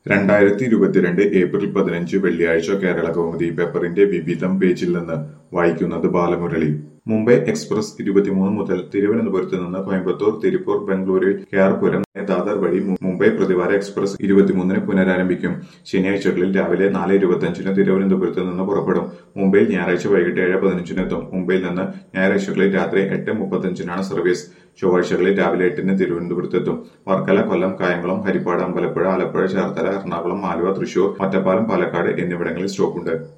രണ്ടായിരത്തി ഇരുപത്തിരണ്ട് ഏപ്രിൽ പതിനഞ്ച് വെള്ളിയാഴ്ച കേരള കൗമുദി പേപ്പറിന്റെ വിവിധം പേജിൽ നിന്ന് വായിക്കുന്നത് ബാലമുരളി മുംബൈ എക്സ്പ്രസ് ഇരുപത്തിമൂന്ന് മുതൽ തിരുവനന്തപുരത്ത് നിന്ന് കോയമ്പത്തൂർ തിരുപ്പൂർ ബംഗളൂരുവിൽ കെആർപുരം ദാദർ വഴി മു- മുംബൈ പ്രതിവാര എക്സ്പ്രസ് ഇരുപത്തിമൂന്നിന് പുനരാരംഭിക്കും ശനിയാഴ്ചകളിൽ രാവിലെ നാല് ഇരുപത്തിയഞ്ചിന് തിരുവനന്തപുരത്ത് നിന്ന് പുറപ്പെടും മുംബൈയിൽ ഞായറാഴ്ച വൈകിട്ട് ഏഴ് പതിനഞ്ചിന് എത്തും മുംബൈയിൽ നിന്ന് ഞായറാഴ്ചകളിൽ രാത്രി എട്ട് മുപ്പത്തഞ്ചിനാണ് സർവീസ് ചൊവ്വാഴ്ചകളിൽ രാവിലെ എട്ടിന് തിരുവനന്തപുരത്തെത്തും വർക്കല കൊല്ലം കായംകുളം ഹരിപ്പാട് അമ്പലപ്പുഴ ആലപ്പുഴ ചേർത്തല എറണാകുളം ആലുവ തൃശൂർ ഒറ്റപ്പാലം പാലക്കാട് എന്നിവിടങ്ങളിൽ സ്റ്റോപ്പുണ്ട്